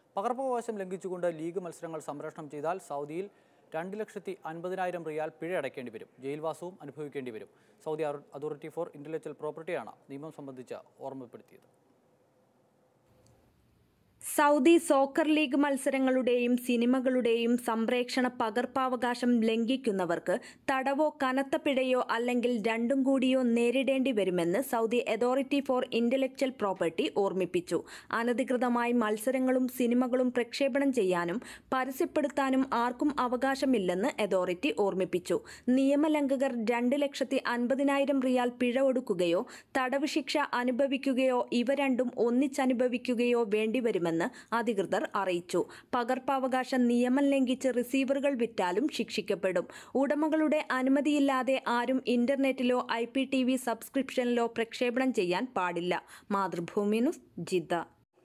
പകർപ്പവകാശം ലംഘിച്ചുകൊണ്ട് ലീഗ് മത്സരങ്ങൾ സംപ്രേഷണം ചെയ്താൽ സൗദിയിൽ രണ്ട് ലക്ഷത്തി അൻപതിനായിരം റിയാൽ പിഴ അടയ്ക്കേണ്ടി വരും ജയിൽവാസവും അനുഭവിക്കേണ്ടി വരും സൗദി അതോറിറ്റി ഫോർ ഇന്റലക്ച്വൽ പ്രോപ്പർട്ടിയാണ് നിയമം സംബന്ധിച്ച് ഓർമ്മപ്പെടുത്തിയത് സൗദി സോക്കർ ലീഗ് മത്സരങ്ങളുടെയും സിനിമകളുടെയും സംപ്രേക്ഷണ പകർപ്പവകാശം ലംഘിക്കുന്നവർക്ക് തടവോ കനത്ത പിഴയോ അല്ലെങ്കിൽ രണ്ടും കൂടിയോ നേരിടേണ്ടി വരുമെന്ന് Saudi authority for intellectual property ഓർമ്മിപ്പിച്ചു അനധികൃതമായി മത്സരങ്ങളും സിനിമകളും പ്രക്ഷേപണം ചെയ്യാനും പരസ്യപ്പെടുത്താനും ആർക്കും അവകാശമില്ലെന്ന് അതോറിറ്റി ഓർമ്മിപ്പിച്ചു നിയമലംഘകർ രണ്ട് ലക്ഷത്തി അൻപതിനായിരം റിയാൽ പിഴ ഒടുക്കുകയോ തടവ് ശിക്ഷ അനുഭവിക്കുകയോ ഇവ രണ്ടും ഒന്നിച്ചനുഭവിക്കുകയോ വേണ്ടിവരുമെന്ന് അധികൃതർ അറിയിച്ചു പകർപ്പവകാശ നിയമം ലംഘിച്ച് റിസീവറുകൾ വിറ്റാലും ശിക്ഷിക്കപ്പെടും ഉടമകളുടെ അനുമതിയില്ലാതെ ആരും ഇന്റർനെറ്റിലോ ഐ പി ടി വി സബ്സ്ക്രിപ്ഷനിലോ പ്രക്ഷേപണം ചെയ്യാൻ പാടില്ല മാതൃഭൂമി ന്യൂസ് ജിദ്ദ